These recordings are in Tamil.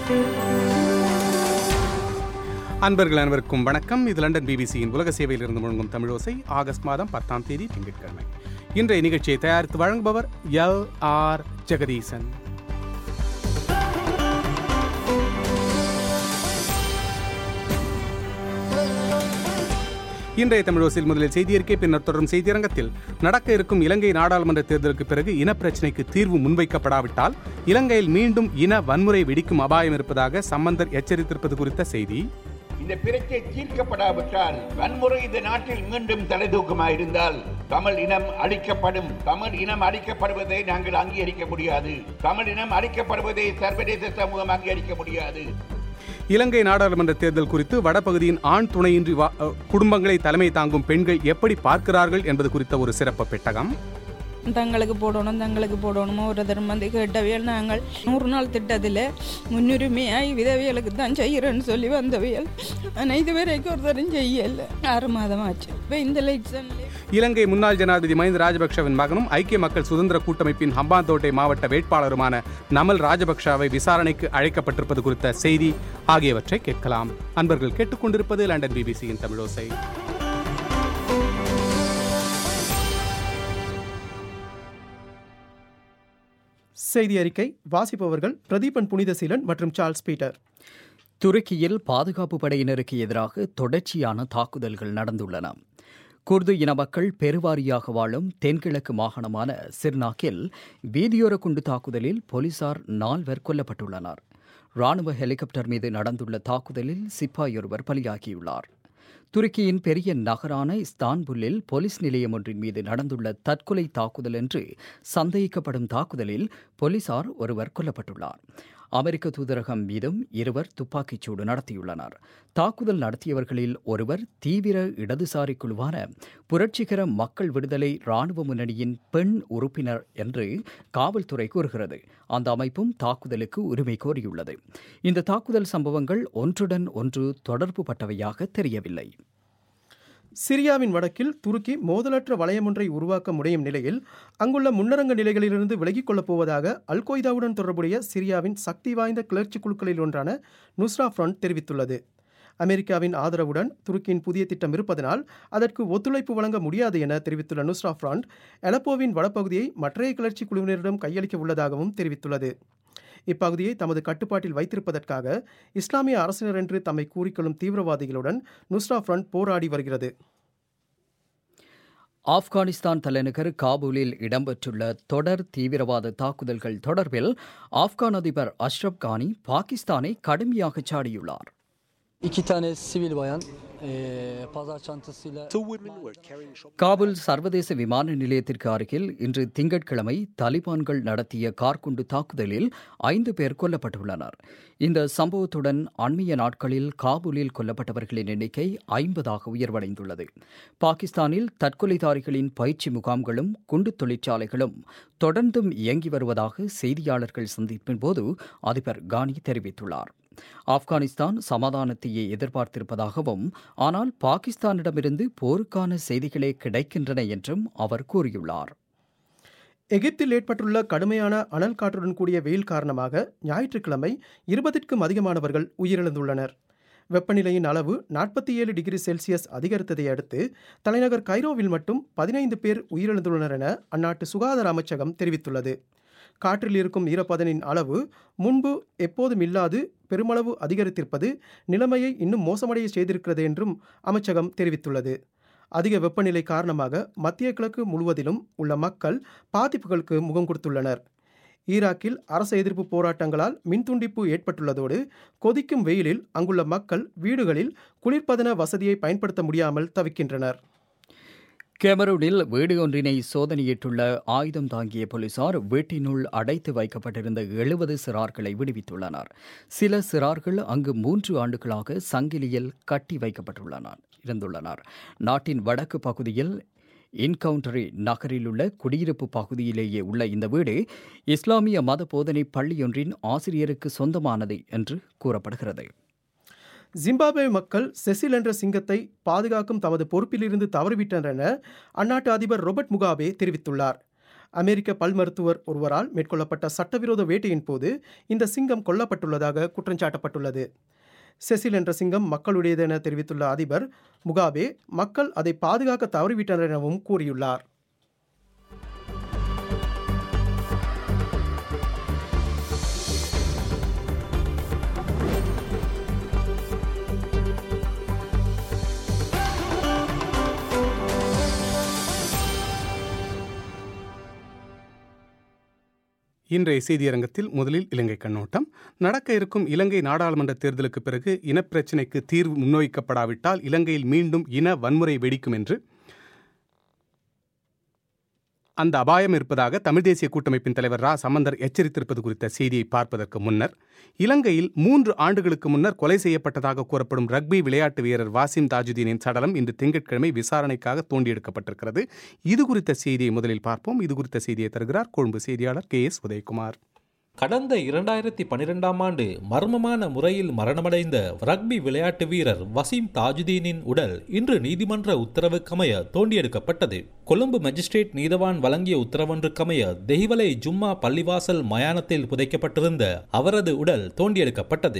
அன்பர்கள் அனைவருக்கும் வணக்கம் இது லண்டன் பிபிசியின் உலக சேவையில் இருந்து முழங்கும் தமிழோசை ஆகஸ்ட் மாதம் பத்தாம் தேதி திங்கட்கிழமை இன்றைய நிகழ்ச்சியை தயாரித்து வழங்குபவர் எல் ஆர் ஜெகதீசன் இன்றைய தமிழோசில் முதலில் செய்தியறிக்கை பின்னர் தொடரும் செய்தியரங்கத்தில் நடக்க இருக்கும் இலங்கை நாடாளுமன்ற தேர்தலுக்கு பிறகு இனப்பிரச்சினைக்கு தீர்வு முன்வைக்கப்படாவிட்டால் இலங்கையில் மீண்டும் இன வன்முறை வெடிக்கும் அபாயம் இருப்பதாக சம்பந்தர் எச்சரித்திருப்பது குறித்த செய்தி இந்த பிரச்சனை தீர்க்கப்படாவிட்டால் வன்முறை இந்த நாட்டில் மீண்டும் தலைதூக்கமாயிருந்தால் தமிழ் இனம் அழிக்கப்படும் தமிழ் இனம் அழிக்கப்படுவதை நாங்கள் அங்கீகரிக்க முடியாது தமிழ் இனம் அழிக்கப்படுவதை சர்வதேச சமூகம் அங்கீகரிக்க முடியாது இலங்கை நாடாளுமன்ற தேர்தல் குறித்து வடபகுதியின் ஆண் துணையின்றி வா- அ, குடும்பங்களை தலைமை தாங்கும் பெண்கள் எப்படி பார்க்கிறார்கள் என்பது குறித்த ஒரு சிறப்பு பெட்டகம் தங்களுக்கு போடணும் தங்களுக்கு போடணுமோ ஒரு தரம் வந்து கேட்டவியல் நாங்கள் நூறு நாள் திட்டத்தில் முன்னுரிமையாய் விதவியலுக்கு தான் செய்கிறேன்னு சொல்லி வந்தவியல் ஆனால் இது வரைக்கும் ஒரு தரம் செய்யல ஆறு மாதம் ஆச்சு இப்போ இந்த எலெக்ஷன்ல இலங்கை முன்னாள் ஜனாதிபதி மஹிந்த ராஜபக்ஷவின் மகனும் ஐக்கிய மக்கள் சுதந்திர கூட்டமைப்பின் ஹம்பாந்தோட்டை மாவட்ட வேட்பாளருமான நமல் ராஜபக்ஷவை விசாரணைக்கு அழைக்கப்பட்டிருப்பது குறித்த செய்தி ஆகியவற்றை கேட்கலாம் அன்பர்கள் கேட்டுக்கொண்டிருப்பது லண்டன் பிபிசியின் தமிழோசை செய்தி அறிக்கை வாசிப்பவர்கள் பிரதீபன் புனிதசீலன் மற்றும் சார்ல்ஸ் பீட்டர் துருக்கியில் பாதுகாப்பு படையினருக்கு எதிராக தொடர்ச்சியான தாக்குதல்கள் நடந்துள்ளன குர்து இன மக்கள் பெருவாரியாக வாழும் தென்கிழக்கு மாகாணமான சிர்னாக்கில் வீதியோர குண்டு தாக்குதலில் போலீசார் நால்வர் கொல்லப்பட்டுள்ளனர் ராணுவ ஹெலிகாப்டர் மீது நடந்துள்ள தாக்குதலில் சிப்பாயொருவர் பலியாகியுள்ளார் துருக்கியின் பெரிய நகரான இஸ்தான்புல்லில் போலீஸ் நிலையம் ஒன்றின் மீது நடந்துள்ள தற்கொலை தாக்குதல் என்று சந்தேகிக்கப்படும் தாக்குதலில் போலீசார் ஒருவர் கொல்லப்பட்டுள்ளார் அமெரிக்க தூதரகம் மீதும் இருவர் துப்பாக்கிச் சூடு நடத்தியுள்ளனர் தாக்குதல் நடத்தியவர்களில் ஒருவர் தீவிர இடதுசாரி குழுவான புரட்சிகர மக்கள் விடுதலை ராணுவ முன்னணியின் பெண் உறுப்பினர் என்று காவல்துறை கூறுகிறது அந்த அமைப்பும் தாக்குதலுக்கு உரிமை கோரியுள்ளது இந்த தாக்குதல் சம்பவங்கள் ஒன்றுடன் ஒன்று தொடர்பு பட்டவையாக தெரியவில்லை சிரியாவின் வடக்கில் துருக்கி மோதலற்ற வளையம் ஒன்றை உருவாக்க முடியும் நிலையில் அங்குள்ள முன்னரங்க நிலைகளிலிருந்து விலகிக் கொள்ளப் போவதாக அல் கொய்தாவுடன் தொடர்புடைய சிரியாவின் சக்தி வாய்ந்த கிளர்ச்சி குழுக்களில் ஒன்றான நுஸ்ரா ஃப்ரண்ட் தெரிவித்துள்ளது அமெரிக்காவின் ஆதரவுடன் துருக்கியின் புதிய திட்டம் இருப்பதனால் அதற்கு ஒத்துழைப்பு வழங்க முடியாது என தெரிவித்துள்ள நுஸ்ரா ஃப்ரண்ட் எலப்போவின் வடபகுதியை மற்றைய கிளர்ச்சி குழுவினரிடம் கையளிக்க உள்ளதாகவும் தெரிவித்துள்ளது இப்பகுதியை தமது கட்டுப்பாட்டில் வைத்திருப்பதற்காக இஸ்லாமிய அரசினர் என்று தம்மை கூறிக்கொள்ளும் தீவிரவாதிகளுடன் நுஸ்ரா ஃப்ரண்ட் போராடி வருகிறது ஆப்கானிஸ்தான் தலைநகர் காபூலில் இடம்பெற்றுள்ள தொடர் தீவிரவாத தாக்குதல்கள் தொடர்பில் ஆப்கான் அதிபர் அஷ்ரப் கானி பாகிஸ்தானை கடுமையாக சாடியுள்ளார் İki tane sivil bayan eee, pazar çantasıyla Kabul சர்வதேச விமான நிலையத்திற்கு அருகில் இன்று திங்கட்கிழமை தலிபான்கள் நடத்திய கார்குண்டு தாக்குதலில் ஐந்து பேர் கொல்லப்பட்டுள்ளனர் இந்த சம்பவத்துடன் அண்மைய நாட்களில் காபூலில் கொல்லப்பட்டவர்களின் எண்ணிக்கை ஐம்பதாக உயர்வடைந்துள்ளது பாகிஸ்தானில் தற்கொலைதாரிகளின் பயிற்சி முகாம்களும் குண்டு தொழிற்சாலைகளும் தொடர்ந்தும் இயங்கி வருவதாக செய்தியாளர்கள் சந்திப்பின் போது அதிபர் கானி தெரிவித்துள்ளார் ஆப்கானிஸ்தான் சமாதானத்தையே எதிர்பார்த்திருப்பதாகவும் ஆனால் பாகிஸ்தானிடமிருந்து போருக்கான செய்திகளே கிடைக்கின்றன என்றும் அவர் கூறியுள்ளார் எகிப்தில் ஏற்பட்டுள்ள கடுமையான அனல் காற்றுடன் கூடிய வெயில் காரணமாக ஞாயிற்றுக்கிழமை இருபதிற்கும் அதிகமானவர்கள் உயிரிழந்துள்ளனர் வெப்பநிலையின் அளவு நாற்பத்தி ஏழு டிகிரி செல்சியஸ் அதிகரித்ததை அடுத்து தலைநகர் கைரோவில் மட்டும் பதினைந்து பேர் உயிரிழந்துள்ளனர் என அந்நாட்டு சுகாதார அமைச்சகம் தெரிவித்துள்ளது காற்றில் இருக்கும் ஈரப்பதனின் அளவு முன்பு எப்போதும் இல்லாது பெருமளவு அதிகரித்திருப்பது நிலைமையை இன்னும் மோசமடைய செய்திருக்கிறது என்றும் அமைச்சகம் தெரிவித்துள்ளது அதிக வெப்பநிலை காரணமாக மத்திய கிழக்கு முழுவதிலும் உள்ள மக்கள் பாதிப்புகளுக்கு முகம் கொடுத்துள்ளனர் ஈராக்கில் அரச எதிர்ப்பு போராட்டங்களால் மின்துண்டிப்பு ஏற்பட்டுள்ளதோடு கொதிக்கும் வெயிலில் அங்குள்ள மக்கள் வீடுகளில் குளிர்பதன வசதியை பயன்படுத்த முடியாமல் தவிக்கின்றனர் கெமரூனில் வீடு ஒன்றினை சோதனையிட்டுள்ள ஆயுதம் தாங்கிய போலீசார் வீட்டினுள் அடைத்து வைக்கப்பட்டிருந்த எழுபது சிறார்களை விடுவித்துள்ளனர் சில சிறார்கள் அங்கு மூன்று ஆண்டுகளாக சங்கிலியில் கட்டி வைக்கப்பட்டுள்ளனர் இருந்துள்ளனர் நாட்டின் வடக்கு பகுதியில் இன்கவுண்டரி நகரில் உள்ள குடியிருப்பு பகுதியிலேயே உள்ள இந்த வீடு இஸ்லாமிய மத போதனை பள்ளியொன்றின் ஆசிரியருக்கு சொந்தமானது என்று கூறப்படுகிறது ஜிம்பாப்வே மக்கள் செசில் என்ற சிங்கத்தை பாதுகாக்கும் தமது பொறுப்பிலிருந்து தவறிவிட்டனர் என அந்நாட்டு அதிபர் ரொபர்ட் முகாபே தெரிவித்துள்ளார் அமெரிக்க பல் மருத்துவர் ஒருவரால் மேற்கொள்ளப்பட்ட சட்டவிரோத வேட்டையின் போது இந்த சிங்கம் கொல்லப்பட்டுள்ளதாக குற்றஞ்சாட்டப்பட்டுள்ளது செசில் என்ற சிங்கம் மக்களுடையது என தெரிவித்துள்ள அதிபர் முகாபே மக்கள் அதை பாதுகாக்க தவறிவிட்டனர் எனவும் கூறியுள்ளார் இன்றைய செய்தியரங்கத்தில் முதலில் இலங்கை கண்ணோட்டம் நடக்க இருக்கும் இலங்கை நாடாளுமன்ற தேர்தலுக்கு பிறகு இனப்பிரச்சினைக்கு தீர்வு முன்வைக்கப்படாவிட்டால் இலங்கையில் மீண்டும் இன வன்முறை வெடிக்கும் என்று அந்த அபாயம் இருப்பதாக தமிழ் தேசிய கூட்டமைப்பின் தலைவர் ரா சம்பந்தர் எச்சரித்திருப்பது குறித்த செய்தியை பார்ப்பதற்கு முன்னர் இலங்கையில் மூன்று ஆண்டுகளுக்கு முன்னர் கொலை செய்யப்பட்டதாக கூறப்படும் ரக்பி விளையாட்டு வீரர் வாசிம் தாஜுதீனின் சடலம் இன்று திங்கட்கிழமை விசாரணைக்காக தோண்டி எடுக்கப்பட்டிருக்கிறது இது குறித்த செய்தியை முதலில் பார்ப்போம் இது குறித்த செய்தியை தருகிறார் கொழும்பு செய்தியாளர் கே எஸ் உதயகுமார் கடந்த இரண்டாயிரத்தி பனிரெண்டாம் ஆண்டு மர்மமான முறையில் மரணமடைந்த ரக்பி விளையாட்டு வீரர் வசீம் தாஜுதீனின் உடல் இன்று நீதிமன்ற உத்தரவுக்கமைய தோண்டியெடுக்கப்பட்டது கொழும்பு மஜிஸ்ட்ரேட் நீதவான் வழங்கிய உத்தரவொன்றுக்கமைய தெஹிவலை ஜும்மா பள்ளிவாசல் மயானத்தில் புதைக்கப்பட்டிருந்த அவரது உடல் தோண்டியெடுக்கப்பட்டது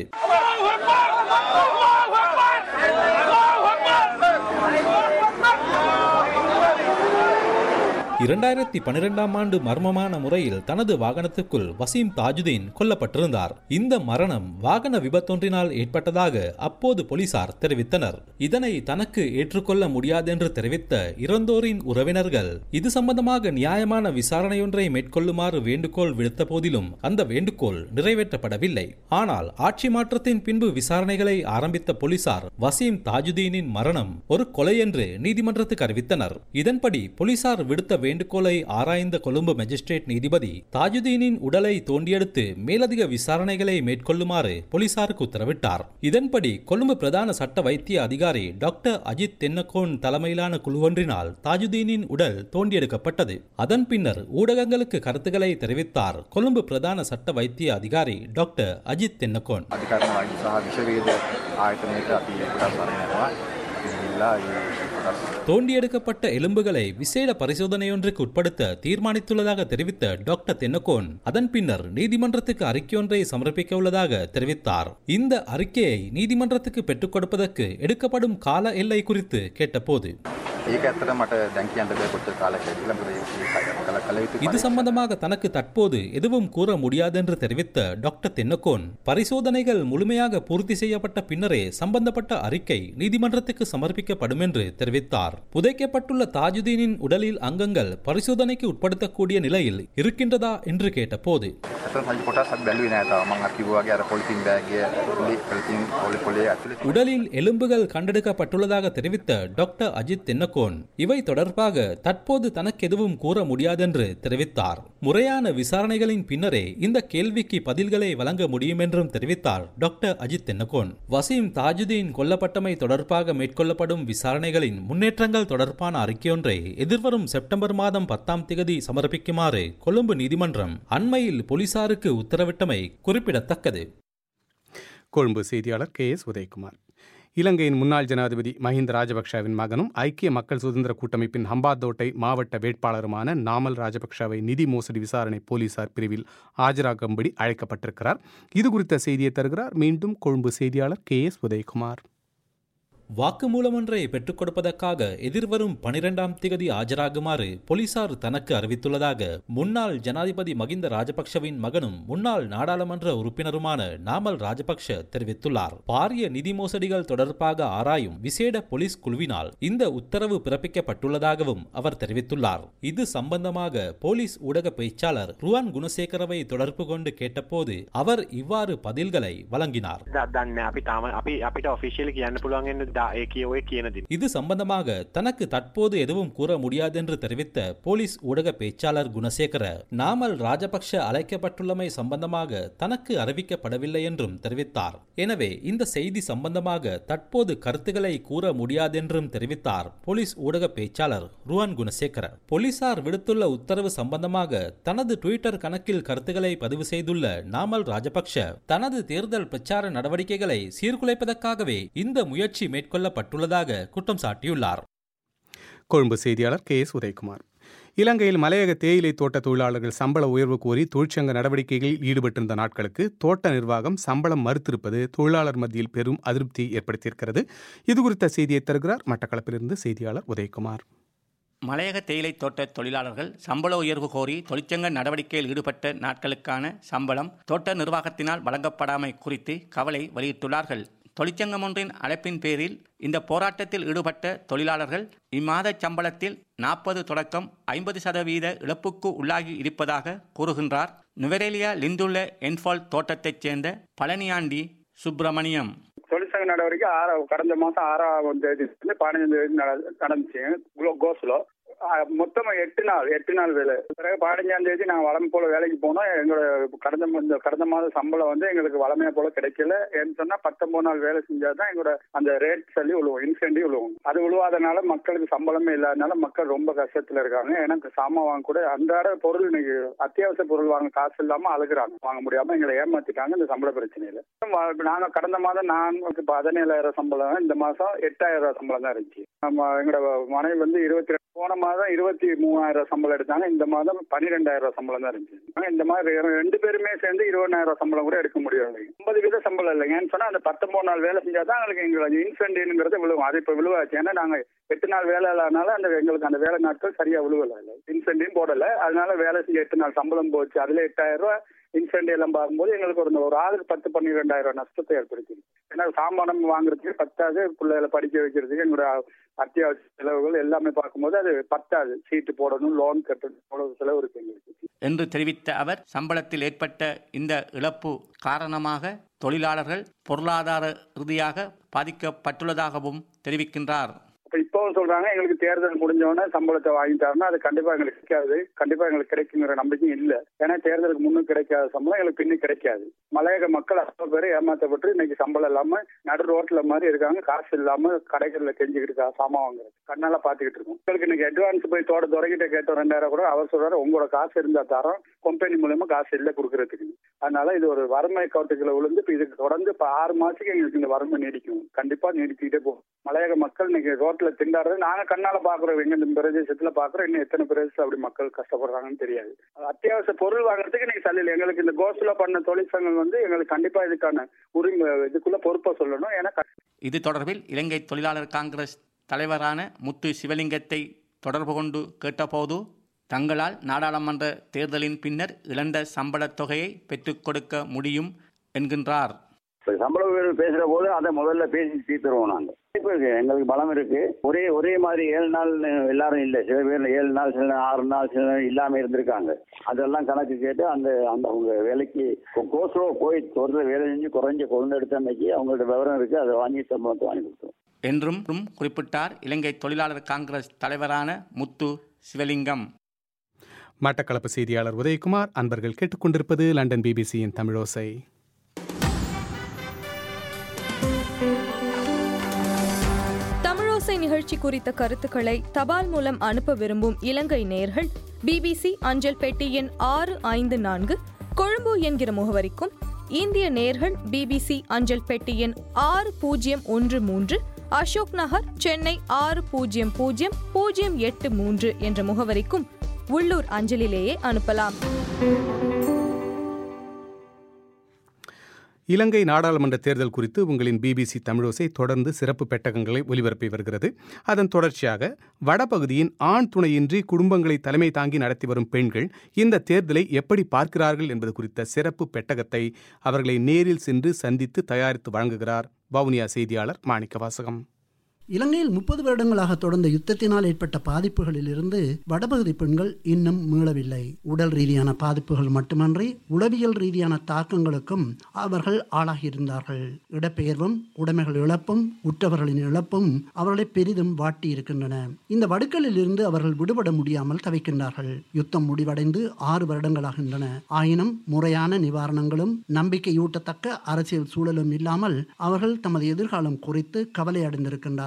இரண்டாயிரத்தி பனிரெண்டாம் ஆண்டு மர்மமான முறையில் தனது வாகனத்துக்குள் வசீம் தாஜுதீன் கொல்லப்பட்டிருந்தார் இந்த மரணம் வாகன விபத்தொன்றினால் ஏற்பட்டதாக அப்போது போலீசார் தெரிவித்தனர் இதனை தனக்கு ஏற்றுக்கொள்ள முடியாதென்று தெரிவித்த இறந்தோரின் உறவினர்கள் இது சம்பந்தமாக நியாயமான விசாரணையொன்றை மேற்கொள்ளுமாறு வேண்டுகோள் விடுத்த போதிலும் அந்த வேண்டுகோள் நிறைவேற்றப்படவில்லை ஆனால் ஆட்சி மாற்றத்தின் பின்பு விசாரணைகளை ஆரம்பித்த போலீசார் வசீம் தாஜுதீனின் மரணம் ஒரு கொலை என்று நீதிமன்றத்துக்கு அறிவித்தனர் இதன்படி போலீசார் விடுத்த வேண்டுகோளை ஆராய்ந்த கொழும்பு மேஜிஸ்ட்ரேட் நீதிபதி தாஜுதீனின் உடலை தோண்டியெடுத்து மேலதிக விசாரணைகளை மேற்கொள்ளுமாறு போலீசாருக்கு உத்தரவிட்டார் இதன்படி கொழும்பு பிரதான சட்ட வைத்திய அதிகாரி டாக்டர் அஜித் தென்னகோன் தலைமையிலான குழுவொன்றினால் தாஜுதீனின் உடல் தோண்டியெடுக்கப்பட்டது அதன் பின்னர் ஊடகங்களுக்கு கருத்துக்களை தெரிவித்தார் கொழும்பு பிரதான சட்ட வைத்திய அதிகாரி டாக்டர் அஜித் தென்னகோன் අධිකරණ වෛද්‍ය සහ විෂවේද ආයතනයට අපි කොටස් අරගෙනවා. අපි ගිහිල්ලා ඒ කොටස් தோண்டியெடுக்கப்பட்ட எலும்புகளை விசேட பரிசோதனையொன்றுக்கு உட்படுத்த தீர்மானித்துள்ளதாக தெரிவித்த டாக்டர் தென்னகோன் அதன் பின்னர் நீதிமன்றத்துக்கு அறிக்கையொன்றை சமர்ப்பிக்க உள்ளதாக தெரிவித்தார் இந்த அறிக்கையை நீதிமன்றத்துக்கு பெற்றுக் கொடுப்பதற்கு எடுக்கப்படும் கால எல்லை குறித்து கேட்டபோது ඒක ඇත්තට මට දැන් කියන්න බෑ කොච්චර කාලයක් ඇවිල්ලා මොකද ඒක කල කල යුතු இது சம்பந்தமாக தனக்கு தற்போது எதுவும் கூற முடியாதென்று தெரிவித்த டாக்டர் தென்னகோன் பரிசோதனைகள் முழுமையாக பூர்த்தி செய்யப்பட்ட பின்னரே சம்பந்தப்பட்ட அறிக்கை நீதிமன்றத்துக்கு சமர்ப்பிக்கப்படும் என்று தெரிவித்தார் புதைக்கப்பட்டுள்ள தாஜுதீனின் உடலில் அங்கங்கள் பரிசோதனைக்கு உட்படுத்தக்கூடிய நிலையில் இருக்கின்றதா என்று கேட்டபோது ඇත්තට සල්ලි කොටස් අපි බැලුවේ නෑ තාම මම අර කිව්වා වගේ අර පොලිතින් බෑග් එක පොලි පොලිතින් පොලි පොලේ ඇතුලේ உடலில் எலும்புகள் கண்டெடுக்கப்பட்டுள்ளதாக தெரிவித்த டாக்டர் அஜித் தென்னகோன் இவை தொடர்பாக தற்போது தனக்கு எதுவும் கூற முடியாதென்று தெரிவித்தார் முறையான விசாரணைகளின் பின்னரே இந்த கேள்விக்கு பதில்களை வழங்க முடியும் என்றும் தெரிவித்தார் டாக்டர் அஜித் தென்னகோன் வசீம் தாஜுதீன் கொல்லப்பட்டமை தொடர்பாக மேற்கொள்ளப்படும் விசாரணைகளின் முன்னேற்றங்கள் தொடர்பான அறிக்கையொன்றை எதிர்வரும் செப்டம்பர் மாதம் பத்தாம் திகதி சமர்ப்பிக்குமாறு கொழும்பு நீதிமன்றம் அண்மையில் போலீசாருக்கு உத்தரவிட்டமை குறிப்பிடத்தக்கது கொழும்பு செய்தியாளர் கே எஸ் உதயகுமார் இலங்கையின் முன்னாள் ஜனாதிபதி மஹிந்த ராஜபக்ஷவின் மகனும் ஐக்கிய மக்கள் சுதந்திர கூட்டமைப்பின் ஹம்பாந்தோட்டை மாவட்ட வேட்பாளருமான நாமல் ராஜபக்ஷவை நிதி மோசடி விசாரணை போலீசார் பிரிவில் ஆஜராகும்படி அழைக்கப்பட்டிருக்கிறார் இது குறித்த செய்தியை தருகிறார் மீண்டும் கொழும்பு செய்தியாளர் கே எஸ் உதயகுமார் வாக்குமூலம் ஒன்றை பெற்றுக் கொடுப்பதற்காக எதிர்வரும் பனிரெண்டாம் திகதி ஆஜராகுமாறு போலீசார் தனக்கு அறிவித்துள்ளதாக முன்னாள் ஜனாதிபதி மகிந்த ராஜபக்ஷவின் மகனும் முன்னாள் நாடாளுமன்ற உறுப்பினருமான நாமல் ராஜபக்ஷ தெரிவித்துள்ளார் பாரிய நிதி மோசடிகள் தொடர்பாக ஆராயும் விசேட போலீஸ் குழுவினால் இந்த உத்தரவு பிறப்பிக்கப்பட்டுள்ளதாகவும் அவர் தெரிவித்துள்ளார் இது சம்பந்தமாக போலீஸ் ஊடக பேச்சாளர் ருவான் குணசேகரவை தொடர்பு கொண்டு கேட்டபோது அவர் இவ்வாறு பதில்களை வழங்கினார் දන්න අපි තාම අපි අපිට ඔෆිසිියල කියන්න පුළුවන්ගන්න දා ඒ කියෝය කියනද இது சம்பந்தமாக தனக்கு தற்போது எதுவும் கூற முடியாதென்று தெரிவித்த போலீஸ் ஊடக பேச்சாளர் குணசேகர நாமல் ராஜபக்ஷ அழைக்கப்பட்டுள்ளமை சம்பந்தமாக தனக்கு அறிவிக்கப்படவில்லை என்றும் தெரிவித்தார் எனவே இந்த செய்தி சம்பந்தமாக தற்போது கருத்துக்களை கூற முடியாதென்றும் தெரிவித்தார் போலீஸ் ஊடக பேச்சாளர் ருவான் குணசேகர போலீசார் விடுத்துள்ள உத்தரவு சம்பந்தமாக தனது ட்விட்டர் கணக்கில் கருத்துக்களை பதிவு செய்துள்ள நாமல் ராஜபக்ஷ தனது தேர்தல் பிரச்சார நடவடிக்கைகளை சீர்குலைப்பதற்காகவே இந்த முயற்சி மேற்கொள்ளப்பட்டுள்ளதாக குற்றம் சாட்டியுள்ளார் கொழும்பு செய்தியாளர் கே எஸ் உதயகுமார் இலங்கையில் மலையக தேயிலை தோட்ட தொழிலாளர்கள் சம்பள உயர்வு கோரி தொழிற்சங்க நடவடிக்கைகளில் ஈடுபட்டிருந்த நாட்களுக்கு தோட்ட நிர்வாகம் சம்பளம் மறுத்திருப்பது தொழிலாளர் மத்தியில் பெரும் அதிருப்தியை ஏற்படுத்தியிருக்கிறது இது குறித்த செய்தியை தருகிறார் மட்டக்களப்பிலிருந்து செய்தியாளர் உதயகுமார் மலையக தேயிலை தோட்ட தொழிலாளர்கள் சம்பள உயர்வு கோரி தொழிற்சங்க நடவடிக்கையில் ஈடுபட்ட நாட்களுக்கான சம்பளம் தோட்ட நிர்வாகத்தினால் வழங்கப்படாமை குறித்து கவலை வெளியிட்டுள்ளார்கள் தொழிற்சங்கம் ஒன்றின் அழைப்பின் பேரில் இந்த போராட்டத்தில் ஈடுபட்ட தொழிலாளர்கள் இம்மாத சம்பளத்தில் நாற்பது தொடக்கம் ஐம்பது சதவீத இழப்புக்கு உள்ளாகி இருப்பதாக கூறுகின்றார் நுவரேலியா லிந்துள்ள என்ஃபால் தோட்டத்தைச் சேர்ந்த பழனியாண்டி சுப்பிரமணியம் தொழிற்சங்க நடவடிக்கை ஆறா கடந்த மாசம் ஆறாம் தேதி இருந்து பதினஞ்சாம் தேதி நட- நடந்துச்சு குளோ- கோஸ்லோ ஆஹ் மொத்தமா எட்டு நாள் எட்டு நாள் வேலை பிறகு பதினஞ்சாம் தேதி நாங்கள் வளமை போல வேலைக்கு போனோம் எங்களோட கடந்த ம- இந்த கடந்த மாத சம்பளம் வந்து எங்களுக்கு வளமையா போல கிடைக்கல ஏன்னு சொன்னா பத்தொன்பது நாள் வேலை செஞ்சாதான் எங்களோட அந்த ரேட் சொல்லி விழுவும் இன்சென்டிவ் விழுவும் அது விழுவாதனால மக்களுக்கு சம்பளமே இல்லாதனால மக்கள் ரொம்ப கஷ்டத்துல இருக்காங்க எனக்கு சாமான் வாங்க கூட அன்றாட பொருள் இன்னைக்கு அத்தியாவசிய பொருள் வாங்க காசு இல்லாம அழுகுறாங்க வாங்க முடியாம எங்களை ஏமாத்திட்டாங்க இந்த சம்பள பிரச்சனையில வ- நாங்க கடந்த மாதம் நான் பதினேழாயிரம் சம்பளம் இந்த மாசம் எட்டாயிரம் ரூபாய் சம்பளம் தான் இருந்துச்சு நம்ம எங்களோட மனைவி வந்து இருபத்தி ரெண்டு போன மாதம் இருபத்தி மூவாயிரம் சம்பளம் எடுத்தாங்க இந்த மாதம் பன்னிரெண்டாயிரம் ரூபாய் சம்பளம் தான் இருந்துச்சு ஆனா இந்த மாதிரி ரெ- ரெண்டு பேருமே சேர்ந்து இருபதாயிரம் ரூபாய் சம்பளம் கூட எடுக்க முடியாது ஐம்பது வீத சம்பளம் இல்லைங்க ஏன்னு சொன்னா அந்த பத்தொன்பது நாள் வேலை செஞ்சாதான் எங்களுக்கு எங்களுக்கு இன்சென்டிவ்ங்கிறது விழுவும் அது இப்ப விழுவாச்சு ஏன்னா நாங்க எட்டு நாள் வேலை இல்லாதனால அந்த எங்களுக்கு அந்த வேலை நாட்கள் சரியா விழுவல இன்சென்டிவ் போடல அதனால வேலை செஞ்ச எட்டு நாள் சம்பளம் போச்சு அதுல எட்டாயிரம் ரூபாய் இன்சென்டிவ் எல்லாம் பார்க்கும்போது எங்களுக்கு ஒரு ஒரு ஆளுக்கு பத்து பன்னிரெண்டாயிரம் ரூபாய் நஷ்டத்தை ஏற்படுத்தி ஏன்னா சாமானம் வாங்குறதுக்கு பத்தாது பிள்ளைகளை படிக்க வைக்கிறதுக்கு எங்களோட அத்தியாவசிய செலவுகள் எல்லாமே பார்க்கும்போது அது பத்தாது சீட்டு போடணும் லோன் கட்டணும் அவ்வளவு செலவு இருக்கு எங்களுக்கு என்று தெரிவித்த அவர் சம்பளத்தில் ஏற்பட்ட இந்த இழப்பு காரணமாக தொழிலாளர்கள் பொருளாதார ரீதியாக பாதிக்கப்பட்டுள்ளதாகவும் தெரிவிக்கின்றார் அப்ப இப்பவும் சொல்றாங்க எங்களுக்கு தேர்தல் முடிஞ்சவொடனே சம்பளத்தை வாங்கிட்டாருன்னா அது கண்டிப்பா எங்களுக்கு கிடைக்காது கண்டிப்பா எங்களுக்கு கிடைக்குங்கிற நம்பிக்கையும் இல்ல ஏன்னா தேர்தலுக்கு முன்னும் கிடைக்காத சம்பளம் எங்களுக்கு பின்னும் கிடைக்காது மலையக மக்கள் அவ்வளவு பேர் ஏமாத்தப்பட்டு இன்னைக்கு சம்பளம் இல்லாம நடு ரோட்ல மாதிரி இருக்காங்க காசு இல்லாம கடைகள்ல கெஞ்சிக்கிட்டு இருக்கா சாமான் வாங்குறது கண்ணால பாத்துக்கிட்டு இருக்கோம் உங்களுக்கு இன்னைக்கு அட்வான்ஸ் போய் தோட துறைக்கிட்ட கேட்டோம் ரெண்டாயிரம் கூட அவர் சொல்றாரு உங்களோட காசு இருந்தா தரோம் கம்பெனி மூலயமா காசு இல்ல கொடுக்கறதுக்கு அதனால இது ஒரு வறுமை கவுட்டுக்குள்ள விழுந்து இப்ப இதுக்கு தொடர்ந்து இப்ப ஆறு மாசத்துக்கு எங்களுக்கு இந்த வறுமை நீடிக்கும் கண்டிப்பா நீடிச்சுக்கிட்டே போகும் மலையக மக்கள் இன்னைக்கு ரோட்ல திண்டாடுறது நாங்க கண்ணால பாக்குறோம் எங்க இந்த பிரதேசத்துல பாக்குறோம் இன்னும் எத்தனை பிரதேசத்துல அப்படி மக்கள் கஷ்டப்படுறாங்கன்னு தெரியாது அத்தியாவசிய பொருள் வாங்குறதுக்கு இன்னைக்கு சல்லில் எங்களுக்கு இந்த கோசுல பண்ண தொழிற்சங்கம் வந்து எங்களுக்கு கண்டிப்பா இதுக்கான உரிமை இதுக்குள்ள பொறுப்பை சொல்லணும் ஏன்னா க- இது தொடர்பில் இலங்கை தொழிலாளர் காங்கிரஸ் தலைவரான முத்து சிவலிங்கத்தை தொடர்பு கொண்டு கேட்டபோது தங்களால் நாடாளுமன்ற தேர்தலின் பின்னர் இழந்த சம்பளத் தொகையை பெற்றுக் கொடுக்க முடியும் என்கின்றார் இப்ப சம்பள உயர்வு பேசுற போது அதை முதல்ல பேசி தீர்த்துருவோம் நாங்க இப்ப இருக்கு எங்களுக்கு பலம் இருக்கு ஒரே ஒரே மாதிரி ஏழு நாள் எல்லாரும் இல்ல சில பேர் ஏழு நாள் சில நேரம் ஆறு நாள் சில நேரம் இல்லாம இருந்திருக்காங்க அதெல்லாம் கணக்கு கேட்டு அந்த அந்த அவங்க வேலைக்கு கோஸ்லோ போய் தொடர்ந்து வேலை செஞ்சு குறைஞ்ச கொண்டு எடுத்த அன்னைக்கு அவங்களோட விவரம் இருக்கு அதை வாங்கி சம்பளத்தை வாங்கி கொடுத்தோம் என்றும் குறிப்பிட்டார் இலங்கை தொழிலாளர் காங்கிரஸ் தலைவரான முத்து சிவலிங்கம் மட்டக்களப்பு செய்தியாளர் உதயகுமார் அன்பர்கள் கேட்டுக்கொண்டிருப்பது லண்டன் பிபிசியின் தமிழோசை தமிழோசை நிகழ்ச்சி குறித்த கருத்துக்களை தபால் மூலம் அனுப்ப விரும்பும் இலங்கை நேயர்கள் பிபிசி அஞ்சல் பெட்டி எண் ஆறு ஐந்து நான்கு கொழும்பு என்கிற முகவரிக்கும் இந்திய நேயர்கள் பிபிசி அஞ்சல் பெட்டி எண் ஆறு பூஜ்ஜியம் ஒன்று மூன்று அசோக் நகர் சென்னை ஆறு பூஜ்ஜியம் பூஜ்ஜியம் பூஜ்ஜியம் எட்டு மூன்று என்ற முகவரிக்கும் உள்ளூர் அஞ்சலிலேயே அனுப்பலாம் இலங்கை நாடாளுமன்ற தேர்தல் குறித்து உங்களின் பிபிசி தமிழோசை தொடர்ந்து சிறப்பு பெட்டகங்களை ஒலிபரப்பி வருகிறது அதன் தொடர்ச்சியாக வடபகுதியின் ஆண் துணையின்றி குடும்பங்களை தலைமை தாங்கி நடத்தி வரும் பெண்கள் இந்த தேர்தலை எப்படி பார்க்கிறார்கள் என்பது குறித்த சிறப்பு பெட்டகத்தை அவர்களை நேரில் சென்று சந்தித்து தயாரித்து வழங்குகிறார் வவுனியா செய்தியாளர் மாணிக்க வாசகம் இலங்கையில் முப்பது வருடங்களாக தொடர்ந்த யுத்தத்தினால் ஏற்பட்ட பாதிப்புகளிலிருந்து வடபகுதி பெண்கள் இன்னும் மீளவில்லை உடல் ரீதியான பாதிப்புகள் மட்டுமன்றி உளவியல் ரீதியான தாக்கங்களுக்கும் அவர்கள் ஆளாகியிருந்தார்கள் இடப்பெயர்வும் உடைமைகள் இழப்பும் உற்றவர்களின் இழப்பும் அவர்களை பெரிதும் வாட்டி இருக்கின்றன இந்த வடுக்களில் இருந்து அவர்கள் விடுபட முடியாமல் தவிக்கின்றார்கள் யுத்தம் முடிவடைந்து ஆறு வருடங்களாகின்றன ஆயினும் முறையான நிவாரணங்களும் நம்பிக்கையூட்டத்தக்க அரசியல் சூழலும் இல்லாமல் அவர்கள் தமது எதிர்காலம் குறித்து கவலை அடைந்திருக்கின்றார்கள்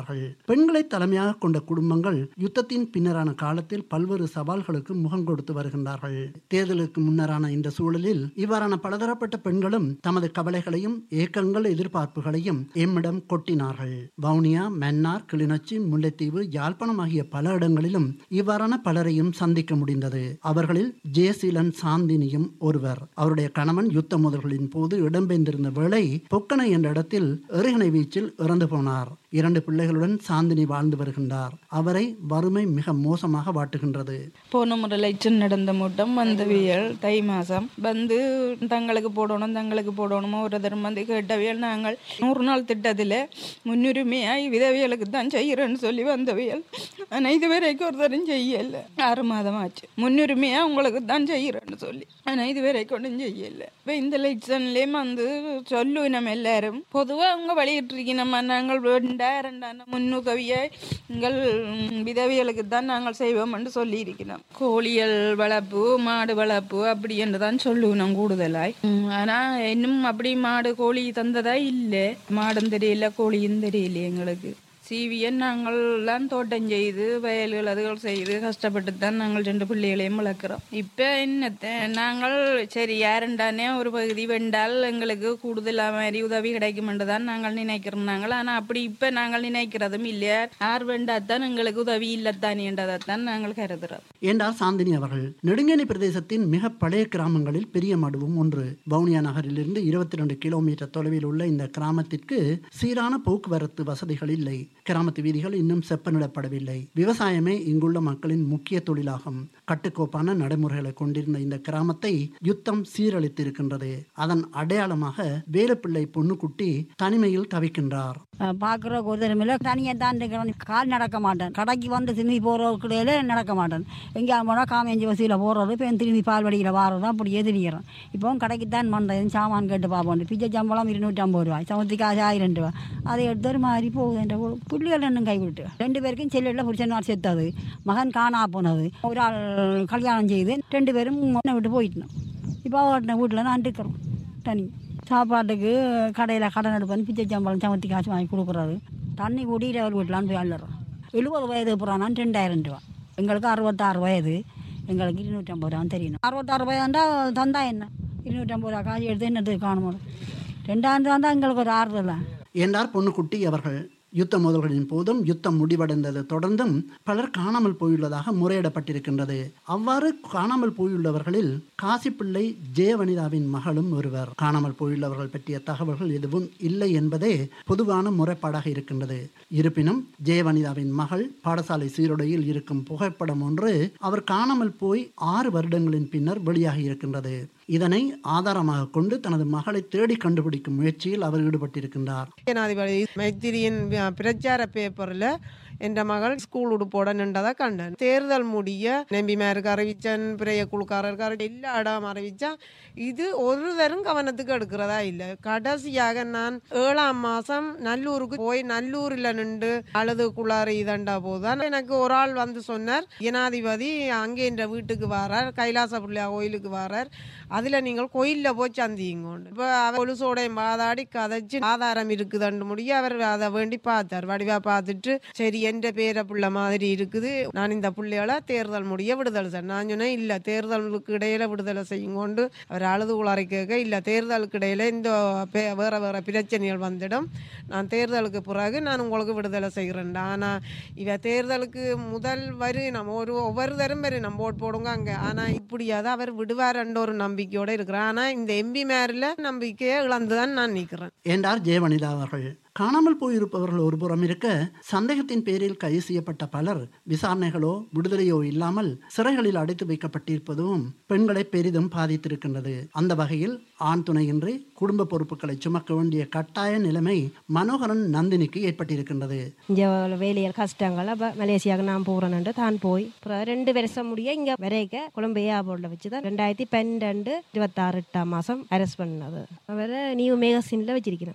வருகின்றார்கள் பெண்களை தலைமையாக கொண்ட குடும்பங்கள் யுத்தத்தின் பின்னரான காலத்தில் பல்வேறு சவால்களுக்கு முகம் கொடுத்து வருகின்றார்கள் தேர்தலுக்கு முன்னரான இந்த சூழலில் இவ்வாறான பலதரப்பட்ட பெண்களும் தமது கவலைகளையும் ஏக்கங்கள் எதிர்பார்ப்புகளையும் எம்மிடம் கொட்டினார்கள் வவுனியா மன்னார் கிளிநொச்சி முல்லைத்தீவு யாழ்ப்பாணம் ஆகிய பல இடங்களிலும் இவ்வாறான பலரையும் சந்திக்க முடிந்தது அவர்களில் ஜெயசீலன் சாந்தினியும் ஒருவர் அவருடைய கணவன் யுத்த முதல்களின் போது இடம்பெயர்ந்திருந்த வேளை பொக்கனை என்ற இடத்தில் எறிகணை வீச்சில் இறந்து போனார் இரண்டு பிள்ளைகளுடன் சாந்தினி வாழ்ந்து வருகின்றார் அவரை வறுமை மிக மோசமாக வாட்டுகின்றது போன முறை எலெக்ஷன் நடந்த மூட்டம் வந்தவியல் தை மாதம் வந்து தங்களுக்கு போடணும் தங்களுக்கு போடணும் ஒரு தரம் வந்து கேட்டவியல் நாங்கள் நூறு நாள் திட்டத்தில் முன்னுரிமையாய் விதவியலுக்கு தான் செய்கிறேன்னு சொல்லி வந்தவியல் ஆனால் இது வரைக்கும் ஒரு தரம் செய்யலை ஆறு மாதம் ஆச்சு முன்னுரிமையாக உங்களுக்கு தான் செய்கிறேன்னு சொல்லி ஆனால் இது வரைக்கும் ஒன்றும் செய்யலை இப்போ இந்த எலெக்ஷன்லேயும் வந்து சொல்லுவோம் நம்ம எல்லாரும் பொதுவாக அவங்க வெளியிட்டிருக்கீங்க நம்ம நாங்கள் ரெண்டா ரெண்டான முன்னுதவியை எங்கள் விதவியலுக்கு தான் நாங்கள் செய்வோம் என்று சொல்லி இருக்கிறோம் கோழியல் வளர்ப்பு மாடு வளர்ப்பு அப்படி என்று தான் சொல்லுவோம் கூடுதலாய் உம், ஆனா இன்னும் அப்படி மாடு கோழி தந்ததா இல்லை மாடும் தெரியல கோழியும் தெரியல எங்களுக்கு சிவியன் நாங்கள் எல்லாம் தோட்டம் செய்து வயல்கள் அதுகள் செய்து கஷ்டப்பட்டு தான் நாங்கள் ரெண்டு பிள்ளைகளையும் வளர்க்குறோம் இப்போ என்னத்தை நாங்கள் சரி யாருண்டானே ஒரு பகுதி வெண்டால் எங்களுக்கு கூடுதலாக மாதிரி உதவி கிடைக்குமென்று தான் நாங்கள் நினைக்கிறோம் நாங்கள் ஆனால் அப்படி இப்போ நாங்கள் நினைக்கிறதும் இல்லையா யார் வேண்டாத்தான் எங்களுக்கு உதவி இல்லத்தானேன்றதைத்தான் நாங்கள் கருதுறோம் என்றார் சாந்தினி அவர்கள் நெடுங்கேணி பிரதேசத்தின் மிக பழைய கிராமங்களில் பெரிய மடுவும் ஒன்று வவுனியா நகரிலிருந்து இருபத்தி ரெண்டு கிலோமீட்டர் தொலைவில் உள்ள இந்த கிராமத்திற்கு சீரான போக்குவரத்து வசதிகள் இல்லை கிராமத்து வீதிகள் இன்னும் செப்பனிடப்படவில்லை விவசாயமே இங்குள்ள மக்களின் முக்கிய தொழிலாகும் கட்டுக்கோப்பான நடைமுறைகளை கொண்டிருந்த இந்த கிராமத்தை யுத்தம் சீரழித்திருக்கின்றது அதன் அடையாளமாக வேலுப்பிள்ளை பொண்ணுக்குட்டி தனிமையில் தவிக்கின்றார் பார்க்குற ஒரு தரமில்ல தனியாக தான் இருக்கிறேன் கால் நடக்க மாட்டேன் கடைக்கு வந்து திரும்பி போகிறவர்களையில நடக்க மாட்டேன் எங்கேயா போனால் காமேஞ்சி வசதியில் போகிறது இப்போ திரும்பி பால் வடியில் வாரது அப்படியே திரிகிறேன் இப்போ கடைக்கு தான் வந்தேன் சாமான் கேட்டு பார்ப்போம் பிச்சை சம்பளம் இருநூற்றம்பது ரூபாய் சமத்தி காசு ஆயிரம் ரூபாய் அதை எடுத்து ஒரு மாதிரி போகுது என்ற புள்ளிகள் ரெண்டும் கைவிட்டு ரெண்டு பேருக்கும் செல்லில் புருஷன்மார் செத்தது மகன் காணா போனது ஒரு ஆள் கல்யாணம் செய்து ரெண்டு பேரும் ஒன்றை விட்டு போயிட்டோம் இப்போ அவர்கிட்ட வீட்டில் நான் இருக்கிறோம் தனி சாப்பாட்டுக்கு கடையில் கடன் எடுப்பேன் பிச்சை சம்பளம் சமத்தி காசு வாங்கி கொடுக்குறாரு தண்ணி கூடி அவர் வீட்டிலான்னு போய் அள்ளுறோம் எழுபது வயது புறானான்னு ரெண்டாயிரம் ரூபா எங்களுக்கு அறுபத்தாறு வயது எங்களுக்கு இருநூற்றம்பது ரூபான்னு தெரியணும் அறுபத்தாறு வயதுண்டா தந்தா என்ன இருநூற்றம்பது ரூபா காசு எடுத்து என்னத்துக்கு காணுமோ ரெண்டாயிரம் ரூபா தான் எங்களுக்கு ஒரு ஆறுதல் தான் என்றார் பொண்ணுக்குட்டி அவர்கள் யுத்த மோதல்களின் போதும் யுத்தம் முடிவடைந்தது தொடர்ந்தும் பலர் காணாமல் போயுள்ளதாக முறையிடப்பட்டிருக்கின்றது அவ்வாறு காணாமல் போயுள்ளவர்களில் காசிப்பிள்ளை ஜெயவனிதாவின் மகளும் ஒருவர் காணாமல் போயுள்ளவர்கள் பற்றிய தகவல்கள் எதுவும் இல்லை என்பதே பொதுவான முறைப்பாடாக இருக்கின்றது இருப்பினும் ஜெயவனிதாவின் மகள் பாடசாலை சீருடையில் இருக்கும் புகைப்படம் ஒன்று அவர் காணாமல் போய் ஆறு வருடங்களின் பின்னர் வெளியாகி இருக்கின்றது இதனை ஆதாரமாக கொண்டு தனது மகளை தேடி கண்டுபிடிக்கும் முயற்சியில் அவர் ஈடுபட்டிருக்கின்றார் ஜனாதிபதி மைத்திரியின் வ- பிரச்சார பேப்பரில் என்ற மகள் ஸ்கூல் உடுப்போட நின்றதை கண்டேன் தேர்தல் முடிய நம்பிமாருக்கு அறிவிச்சன் பிறைய குழுக்காரருக்கு எல்லா இடம் அறிவிச்சா இது ஒரு தரம் கவனத்துக்கு எடுக்கிறதா இல்லை கடைசியாக நான் ஏழாம் மாசம் நல்லூருக்கு போய் நல்லூரில் நின்று அழுது குளாறு இதண்டா போதுதான் எனக்கு ஒரு ஆள் வந்து சொன்னார் ஜனாதிபதி அங்கே என்ற வீட்டுக்கு வரார் கைலாச பிள்ளையா கோயிலுக்கு வரார் அதில் நீங்கள் கோயிலில் போய் சந்தியுங்க இப்போ அவர் கொலுசோடையும் பாதாடி கதைச்சு ஆதாரம் இருக்குதுன்னு முடிய அவர் அதை வேண்டி பார்த்தார் வடிவா பார்த்துட்டு சரி என்ற பேர பிள்ளை மாதிரி இருக்குது நான் இந்த பிள்ளைகளை தேர்தல் முடிய விடுதலை சார் நான் சொன்னேன் இல்லை தேர்தலுக்கு இடையில விடுதலை செய்யும் கொண்டு அவர் அழுது உளறை கேட்க இல்லை தேர்தலுக்கு இடையில இந்த பே- வேற வேற பிரச்சனைகள் வந்துடும் நான் தேர்தலுக்கு பிறகு நான் உங்களுக்கு விடுதலை செய்கிறேன் ஆனால் இவ தேர்தலுக்கு முதல் வரி நம்ம ஒரு ஒவ்வொரு தரம் வரி நம்ம ஓட் போடுங்க அங்கே ஆனால் இப்படியாவது அவர் விடுவார்ன்ற ஒரு நம்பிக்கையோட இருக்கிறேன் ஆனால் இந்த எம்பி மேரில் நம்பிக்கையை இழந்து தான் நான் நிற்கிறேன் என்றார் ஜெயவனிதா அவர்கள் காணாமல் போயிருப்பவர்கள் ஒரு புறம் இருக்க சந்தேகத்தின் பேரில் கைது செய்யப்பட்ட பலர் விசாரணைகளோ விடுதலையோ இல்லாமல் சிறைகளில் அடைத்து வைக்கப்பட்டிருப்பதும் பெண்களை பெரிதும் பாதித்திருக்கின்றது அந்த வகையில் ஆண் துணையின்றி குடும்ப பொறுப்புகளை சுமக்க வேண்டிய கட்டாய நிலைமை மனோகரன் நந்தினிக்கு ஏற்பட்டிருக்கின்றது இங்கே வேலையில் கஷ்டங்கள் அப்போ மலேசியாவுக்கு நான் போகிறேன்ட்டு தான் போய் அப்புறம் ரெண்டு வருஷம் முடிய இங்கே வரைக்க கொழம்பு ஏர்போர்ட்டில் வச்சு தான் ரெண்டாயிரத்தி பன்னெண்டு இருபத்தாறு எட்டாம் மாதம் அரெஸ்ட் பண்ணது அவரை நியூ மேகசினில் வச்சிருக்கிறேன் சார்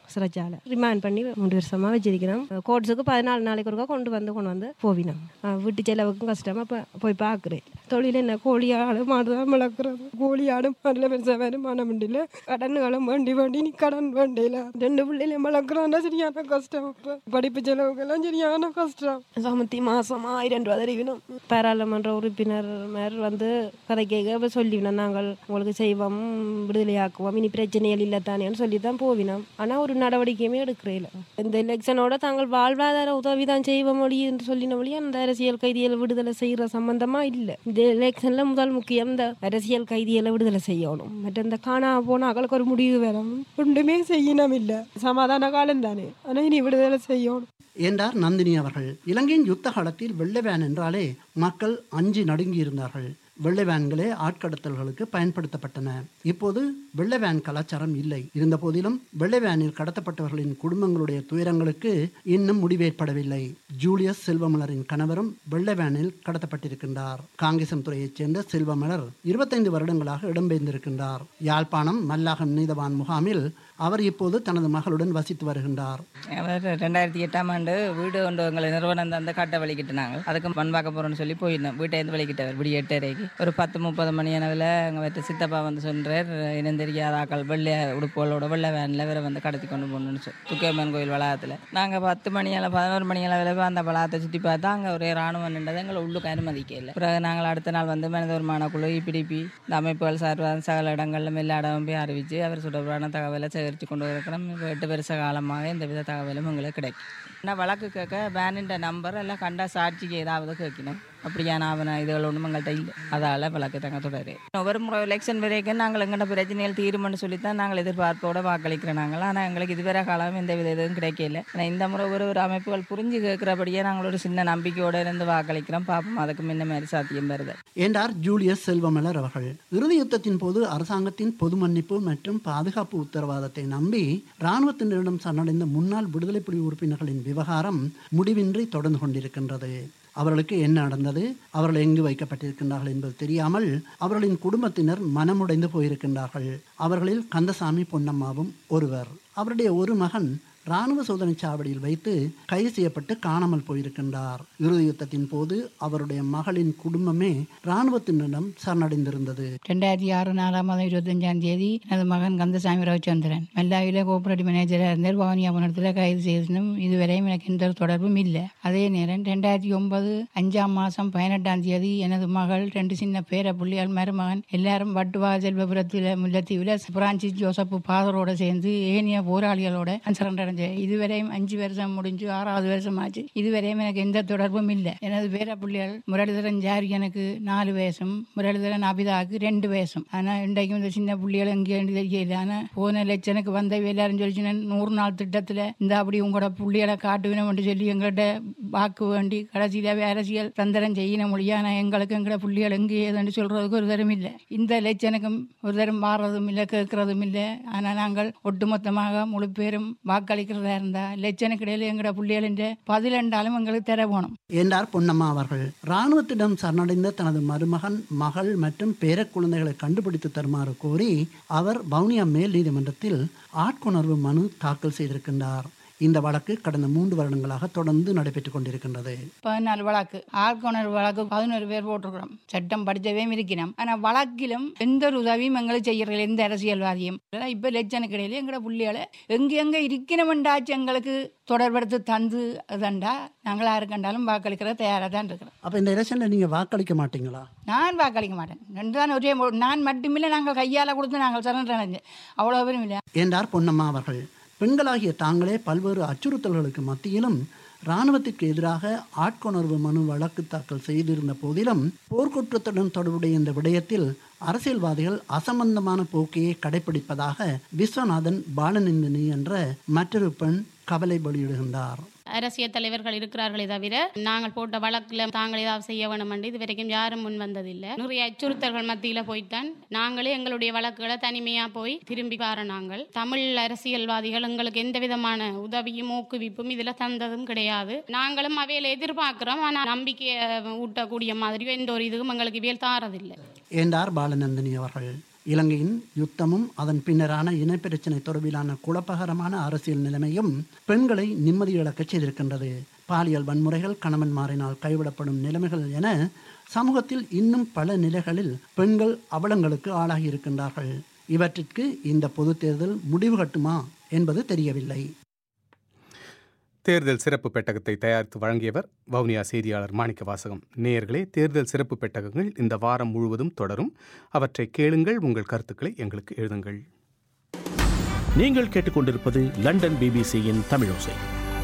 சிறைச்சாலை ரிமாண்ட் பண்ணி மூன்று வருஷமாக வச்சிருக்கிறோம் கோர்ட்ஸுக்கு பதினாலு நாளைக்கு ஒருக்கா கொண்டு வந்து கொண்டு வந்து போவினோம் அஹ் வீட்டு செலவுக்கும் கஷ்டமாக இப்போ போய் பார்க்குறேன் தொழில் என்ன கோழி ஆடு மாடு தான் வளர்க்குறது கோழி ஆடு மாடுல பெருசாக வருமானம் இல்லை கடன்களும் வேண்டி வேண்டி நீ கடன் வேண்டியில ரெண்டு பிள்ளைகளையும் வளர்க்குறான்னா சரியான கஷ்டம் இப்போ படிப்பு செலவுக்கெல்லாம் சரியான கஷ்டம் சமத்தி மாதம் ஆயிரம் ரூபா தெரிவினோம் பாராளுமன்ற உறுப்பினர் மேர் வந்து கதை கேட்க சொல்லிவினோம் நாங்கள் உங்களுக்கு செய்வோம் விடுதலையாக்குவோம் இனி பிரச்சனைகள் இல்லை தானேன்னு சொல்லி தான் போவினோம் ஆனால் ஒரு நடவடிக்கையுமே எடுக்கிறேன் இந்த எலெக்ஷனோட தாங்கள் வாழ்வாதார உதவி தான் செய்வ மொழி என்று சொல்லின மொழி அந்த அரசியல் கைதிகளை விடுதலை செய்கிற சம்பந்தமா இல்லை இந்த எலெக்ஷனில் முதல் முக்கியம் இந்த அரசியல் கைதிகளை விடுதலை செய்யணும் மற்ற இந்த காணாம போன அகளுக்கு ஒரு முடிவு வேணும் ஒன்றுமே செய்யணும் இல்லை சமாதான காலம் தானே ஆனால் இனி விடுதலை செய்யணும் என்றார் நந்தினி அவர்கள் இலங்கையின் யுத்த காலத்தில் வெள்ளை வேன் என்றாலே மக்கள் அஞ்சி நடுங்கியிருந்தார்கள் வெள்ளை வேன்களே ஆட்கடத்தல்களுக்கு பயன்படுத்தப்பட்டன இப்போது வெள்ளை வேன் கலாச்சாரம் இல்லை இருந்த போதிலும் வெள்ளை வேனில் கடத்தப்பட்டவர்களின் குடும்பங்களுடைய துயரங்களுக்கு இன்னும் முடிவேற்படவில்லை ஜூலியஸ் செல்வமலரின் கணவரும் வெள்ளை வேனில் கடத்தப்பட்டிருக்கின்றார் காங்கேசம் துறையைச் சேர்ந்த செல்வமலர் இருபத்தைந்து வருடங்களாக இடம்பெயர்ந்திருக்கின்றார் யாழ்ப்பாணம் மல்லாகம் நீதவான் முகாமில் அவர் இப்போது தனது மகளுடன் வசித்து வருகின்றார் அவர் ரெண்டாயிரத்தி எட்டாம் ஆண்டு வீடு கொண்டு எங்களை நிறுவனம் தந்து கட்ட வலிக்கிட்டு நாங்கள் அதுக்கு மண் பார்க்க போகிறோம்னு சொல்லி போயிருந்தோம் வீட்டை இருந்து வலிக்கிட்டவர் விடிய எட்டரைக்கு ஒரு பத்து முப்பது மணி அளவில் எங்கள் வீட்டு சித்தப்பா வந்து சொல்கிறார் இனம் தெரியாத ஆக்கள் வெள்ளை உடுப்புகளோட வெள்ளை வேனில் வேற வந்து கடத்தி கொண்டு போகணும்னு சொல்லி துக்கியம்மன் கோயில் வளாகத்தில் நாங்கள் பத்து மணி அளவு பதினோரு மணி அளவில் போய் அந்த வளாகத்தை சுற்றி பார்த்தா அங்கே ஒரே ராணுவம் நின்றது எங்களை உள்ளுக்கு அனுமதிக்க இல்லை பிறகு நாங்கள் அடுத்த நாள் வந்து மனித உரிமான குழு இபிடிபி இந்த அமைப்புகள் சார்பாக சகல இடங்களிலும் எல்லா இடமும் போய் அறிவித்து அவர் சுடர்பான தகவலை சேகரித்து கொண்டு இருக்கிறோம் இப்போ எட்டு வருஷ காலமாக எந்த வித தகவலும் எங்களுக்கு கிடைக்கும் ஆனால் வழக்கு கேட்க வேனின்ற நம்பர் எல்லாம் கண்டா சாட்சிக்கு ஏதாவது கேட்கணும் அப்படியான ஆவண இதுகள் ஒன்றும் எங்கள்கிட்ட இல்லை அதால் வழக்கு தாங்க தொடரு ஒவ்வொரு முறை எலெக்ஷன் வரைக்கும் நாங்கள் எங்கள்கிட்ட பிரச்சனைகள் தீரும்னு சொல்லி தான் நாங்கள் எதிர்பார்ப்போட வாக்களிக்கிறோம் நாங்கள் ஆனால் எங்களுக்கு இதுவரை காலம் எந்த வித இதுவும் கிடைக்கல ஆனால் இந்த முறை ஒரு ஒரு அமைப்புகள் புரிஞ்சு கேட்குறபடியே நாங்கள் ஒரு சின்ன நம்பிக்கையோடு இருந்து வாக்களிக்கிறோம் பார்ப்போம் அதுக்கு முன்ன மாதிரி சாத்தியம் வருது என்றார் ஜூலியஸ் செல்வமலர் அவர்கள் இறுதி யுத்தத்தின் போது அரசாங்கத்தின் பொது மன்னிப்பு மற்றும் பாதுகாப்பு உத்தரவாதத்தை நம்பி இராணுவத்தினரிடம் சரணடைந்த முன்னாள் விடுதலை புலி உறுப்பினர்களின் விவகாரம் முடிவின்றி தொடர்ந்து கொண்டிருக்கின்றது அவர்களுக்கு என்ன நடந்தது அவர்கள் எங்கு வைக்கப்பட்டிருக்கின்றார்கள் என்பது தெரியாமல் அவர்களின் குடும்பத்தினர் மனமுடைந்து போயிருக்கின்றார்கள் அவர்களில் கந்தசாமி பொன்னம்மாவும் ஒருவர் அவருடைய ஒரு மகன் ராணுவ சோதனை சாவடியில் வைத்து கைது செய்யப்பட்டு காணாமல் போயிருக்கின்றார் இறுதி யுத்தத்தின் போது அவருடைய மகளின் குடும்பமே ராணுவத்தினரிடம் சரணடைந்திருந்தது ரெண்டாயிரத்தி ஆறு நாலாம் மாதம் இருபத்தஞ்சாம் தேதி எனது மகன் கந்தசாமி ரவிச்சந்திரன் மெல்லாவில கோஆபரேட்டிவ் மேனேஜராக இருந்தார் பவனியாபுரத்தில் கைது செய்தனும் இதுவரையும் எனக்கு எந்த ஒரு தொடர்பும் இல்லை அதே நேரம் ரெண்டாயிரத்தி ஒன்பது அஞ்சாம் மாதம் பதினெட்டாம் தேதி எனது மகள் ரெண்டு சின்ன பேர புள்ளியால் மருமகன் எல்லாரும் வட்டுவா செல்வபுரத்தில் முல்லத்தீவில் பிரான்சிஸ் ஜோசப் பாதரோட சேர்ந்து ஏனிய போராளிகளோட சரண்டர் அடைஞ்சேன் இதுவரையும் அஞ்சு வருஷம் முடிஞ்சு ஆறாவது வருஷம் ஆச்சு இதுவரையும் எனக்கு எந்த தொடர்பும் இல்லை எனது பேர பிள்ளைகள் முரளிதரன் ஜாரி எனக்கு நாலு வயசும் முரளிதரன் அபிதாக்கு ரெண்டு வயசும் ஆனால் இன்றைக்கும் இந்த சின்ன பிள்ளைகள் எங்கே தெரியல ஆனால் போன லட்சனுக்கு வந்த எல்லாரும் சொல்லிச்சு நூறு நாள் திட்டத்தில் இந்த அப்படி உங்களோட பிள்ளைகளை காட்டுவினோம்னு சொல்லி எங்கள்கிட்ட வாக்கு வேண்டி கடைசியில அரசியல் தந்திரம் செய்யணும் மொழியா ஆனால் எங்களுக்கு எங்களோட பிள்ளைகள் எங்கே ஏதுன்னு சொல்றதுக்கு ஒரு தரம் இல்லை இந்த லட்சனுக்கும் ஒரு தரம் மாறுறதும் இல்லை கேட்கறதும் இல்லை ஆனால் நாங்கள் ஒட்டுமொத்தமாக முழு பேரும் வாக்களிக்கிறதா இருந்தா லட்சனுக்கு இடையில எங்களோட பிள்ளைகளின் பதில் என்றாலும் எங்களுக்கு தர போகணும் என்றார் பொன்னம்மா அவர்கள் இராணுவத்திடம் சரணடைந்த தனது மருமகன் மகள் மற்றும் பேரக் குழந்தைகளை கண்டுபிடித்து தருமாறு கோரி அவர் வவுனியா மேல் நீதிமன்றத்தில் ஆட்கொணர்வு மனு தாக்கல் செய்திருக்கின்றார் இந்த வழக்கு கடந்த மூன்று வருடங்களாக தொடர்ந்து நடைபெற்றுக் கொண்டிருக்கின்றது பதினாலு வழக்கு ஆழ்கோணர் வழக்கு பதினோரு பேர் போட்டிருக்கிறோம் சட்டம் படிச்சவே இருக்கிறோம் ஆனா வழக்கிலும் எந்த ஒரு உதவியும் எங்களுக்கு செய்யறதில்ல எந்த அரசியல்வாதியும் இப்ப லட்சனுக்கு இடையில எங்கட புள்ளியால எங்க எங்க இருக்கணும்ண்டாச்சு எங்களுக்கு தொடர்படுத்து தந்து அதண்டா நாங்கள் யாரு கண்டாலும் வாக்களிக்கிற தயாராக தான் இருக்கிறோம் அப்ப இந்த எலெக்ஷன்ல நீங்க வாக்களிக்க மாட்டீங்களா நான் வாக்களிக்க மாட்டேன் ரெண்டு தான் ஒரே நான் மட்டுமில்லை நாங்கள் கையால் கொடுத்து நாங்கள் சரண்டர் அடைஞ்சேன் அவ்வளோ பேரும் இல்லை என்றார் பொன்னம்மா அவர்கள் பெண்களாகிய தாங்களே பல்வேறு அச்சுறுத்தல்களுக்கு மத்தியிலும் இராணுவத்திற்கு எதிராக ஆட்கொணர்வு மனு வழக்கு தாக்கல் செய்திருந்த போதிலும் போர்க்குற்றத்துடன் தொடர்புடைய இந்த விடயத்தில் அரசியல்வாதிகள் அசம்பந்தமான போக்கையை கடைபிடிப்பதாக விஸ்வநாதன் பாலநந்தினி என்ற மற்றொரு பெண் கவலை வெளியிடுகின்றார் அரசியல் தலைவர்கள் இருக்கிறார்களே தவிர நாங்கள் போட்ட வழக்கில் தாங்கள் ஏதாவது செய்ய வேணும் என்று இது வரைக்கும் யாரும் முன் வந்ததில்லை நிறைய அச்சுறுத்தல்கள் மத்தியில் போய்த்தான் நாங்களே எங்களுடைய வழக்குகளை தனிமையாக போய் திரும்பி பார நாங்கள் தமிழ் அரசியல்வாதிகள் எங்களுக்கு எந்த விதமான உதவியும் ஊக்குவிப்பும் இதில் தந்ததும் கிடையாது நாங்களும் அவையில் எதிர்பார்க்கிறோம் ஆனால் நம்பிக்கையை ஊட்டக்கூடிய மாதிரியோ எந்த ஒரு இதுவும் எங்களுக்கு இவியல் தாரதில்லை என்றார் பாலநந்தினி அவர்கள் இலங்கையின் யுத்தமும் அதன் பின்னரான இனப்பிரச்சினை தொடர்பிலான குழப்பகரமான அரசியல் நிலைமையும் பெண்களை நிம்மதி இழக்கச் செய்திருக்கின்றது பாலியல் வன்முறைகள் கணவன்மாரினால் கைவிடப்படும் நிலைமைகள் என சமூகத்தில் இன்னும் பல நிலைகளில் பெண்கள் அவலங்களுக்கு ஆளாகி இருக்கின்றார்கள் இவற்றிற்கு இந்த பொது தேர்தல் முடிவு கட்டுமா என்பது தெரியவில்லை தேர்தல் சிறப்பு பெட்டகத்தை தயாரித்து வழங்கியவர் வவுனியா செய்தியாளர் மாணிக்க வாசகம் நேயர்களே தேர்தல் சிறப்பு பெட்டகங்கள் இந்த வாரம் முழுவதும் தொடரும் அவற்றை கேளுங்கள் உங்கள் கருத்துக்களை எங்களுக்கு எழுதுங்கள் நீங்கள் கேட்டுக்கொண்டிருப்பது லண்டன் பிபிசியின் தமிழோசை